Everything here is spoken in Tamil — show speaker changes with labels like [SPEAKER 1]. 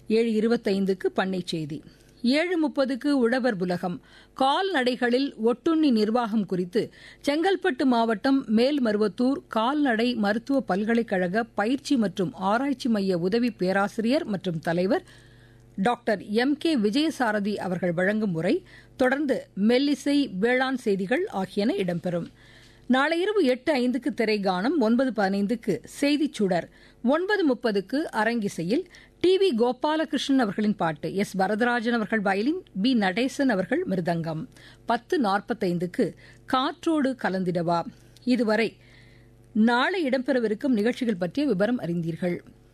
[SPEAKER 1] ஏழு இருபத்தைந்துக்கு பண்ணை செய்தி ஏழு முப்பதுக்கு உழவர் புலகம் கால்நடைகளில் ஒட்டுண்ணி நிர்வாகம் குறித்து செங்கல்பட்டு மாவட்டம் மேல்மருவத்தூர் கால்நடை மருத்துவ பல்கலைக்கழக பயிற்சி மற்றும் ஆராய்ச்சி மைய உதவி பேராசிரியர் மற்றும் தலைவர் டாக்டர் எம் கே விஜயசாரதி அவர்கள் வழங்கும் உரை தொடர்ந்து மெல்லிசை வேளாண் செய்திகள் ஆகியன இடம்பெறும் நாளை இரவு எட்டு ஐந்துக்கு திரைகானம் ஒன்பது பதினைந்துக்கு செய்திச் சுடர் ஒன்பது முப்பதுக்கு அரங்கிசையில் டி வி கோபாலகிருஷ்ணன் அவர்களின் பாட்டு எஸ் வரதராஜன் அவர்கள் வயலின் பி நடேசன் அவர்கள் மிருதங்கம் பத்து நாற்பத்தைந்துக்கு காற்றோடு கலந்திடவா இதுவரை நாளை இடம்பெறவிருக்கும் நிகழ்ச்சிகள் பற்றிய விவரம் அறிந்தீர்கள்